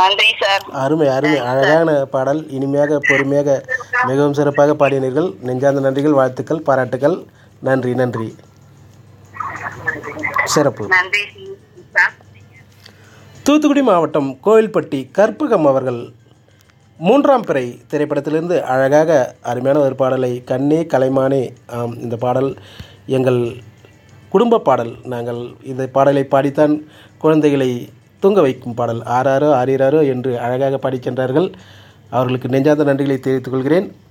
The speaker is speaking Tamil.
நன்றி சார் அருமை அருமை அழகான பாடல் இனிமையாக பொறுமையாக மிகவும் சிறப்பாக பாடினீர்கள் நெஞ்சார்ந்த நன்றிகள் வாழ்த்துக்கள் பாராட்டுகள் நன்றி நன்றி சிறப்பு நன்றி சார் தூத்துக்குடி மாவட்டம் கோவில்பட்டி கற்பகம் அவர்கள் மூன்றாம் பிறை திரைப்படத்திலிருந்து அழகாக அருமையான ஒரு பாடலை கண்ணே கலைமானே ஆம் இந்த பாடல் எங்கள் குடும்ப பாடல் நாங்கள் இந்த பாடலை பாடித்தான் குழந்தைகளை தூங்க வைக்கும் பாடல் ஆறாரோ ஆறீராரோ என்று அழகாக பாடிச் சென்றார்கள் அவர்களுக்கு நெஞ்சார்ந்த நன்றிகளை தெரிவித்துக் கொள்கிறேன்